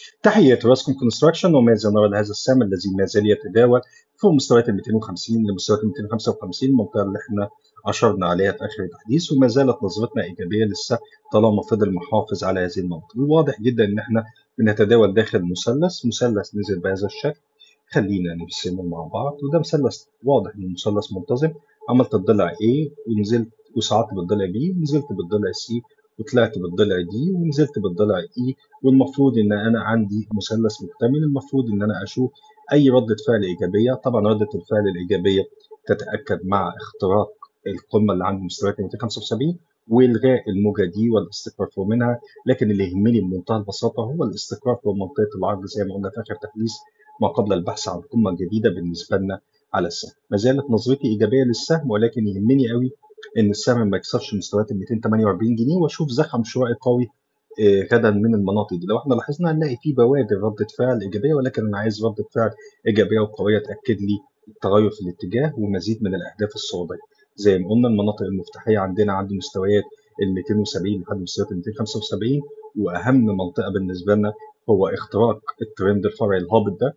تحية راسكم كونستراكشن وما زال نرى هذا السهم الذي ما زال يتداول فوق مستويات ال 250 لمستويات ال 255 المنطقة اللي احنا أشرنا عليها في آخر التحديث وما زالت نظرتنا إيجابية لسه طالما فضل محافظ على هذه المنطقة وواضح جدا إن احنا بنتداول داخل مثلث مثلث نزل بهذا الشكل خلينا نرسمه مع بعض وده مثلث واضح إنه مثلث منتظم عملت الضلع A ونزلت وصعدت بالضلع B ونزلت بالضلع C وطلعت بالضلع دي ونزلت بالضلع اي والمفروض ان انا عندي مثلث مكتمل المفروض ان انا اشوف اي ردة فعل ايجابية طبعا ردة الفعل الايجابية تتأكد مع اختراق القمة اللي عند مستويات 275 والغاء الموجة دي والاستقرار فوق منها لكن اللي يهمني بمنتهى البساطة هو الاستقرار فوق منطقة العرض زي ما قلنا في آخر تحديث ما قبل البحث عن قمة جديدة بالنسبة لنا على السهم ما زالت نظرتي إيجابية للسهم ولكن يهمني قوي ان السهم ما يكسرش مستويات ال 248 جنيه واشوف زخم شرائي قوي غدا من المناطق دي لو احنا لاحظنا هنلاقي في بوادر ردة فعل ايجابيه ولكن انا عايز ردة فعل ايجابيه وقويه تاكد لي التغير في الاتجاه ومزيد من الاهداف الصعوبيه زي ما قلنا المناطق المفتاحيه عندنا عند مستويات ال 270 لحد مستويات ال 275 واهم منطقه بالنسبه لنا هو اختراق الترند الفرعي الهابط ده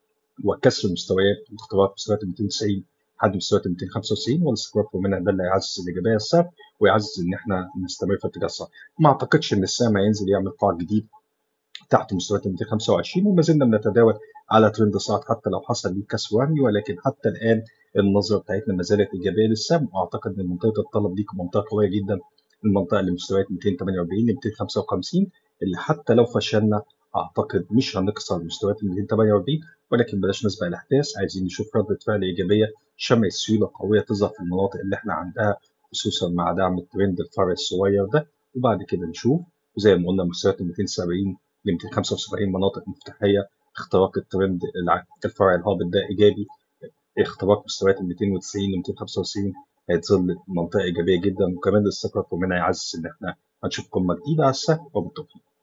وكسر مستويات واختراق مستويات ال 290 لحد مستويات 295 والاستقرار فوق منها ده اللي هيعزز الايجابيه السهم ويعزز ان احنا نستمر في الاتجاه الصح. ما اعتقدش ان السهم هينزل يعمل قاع جديد تحت مستويات 225 وما زلنا بنتداول على ترند صاعد حتى لو حصل ليه كسر وهمي ولكن حتى الان النظره بتاعتنا ما زالت ايجابيه للسهم واعتقد ان منطقه الطلب دي منطقه قويه جدا المنطقه اللي مستويات 248 ل 255 اللي حتى لو فشلنا اعتقد مش هنكسر مستويات ال 248 ولكن بلاش نسبق الاحداث عايزين نشوف رده فعل ايجابيه شمع سيوله قويه تظهر في المناطق اللي احنا عندها خصوصا مع دعم الترند الفرعي الصغير ده وبعد كده نشوف وزي ما قلنا مستويات 270 ل 275 مناطق مفتاحيه اختراق الترند الفرعي الهابط ده ايجابي اختراق مستويات 290 ل 295 هتظل منطقه ايجابيه جدا وكمان الاستقرار منها يعزز ان احنا هنشوف قمه جديده على السهم وبالتوفيق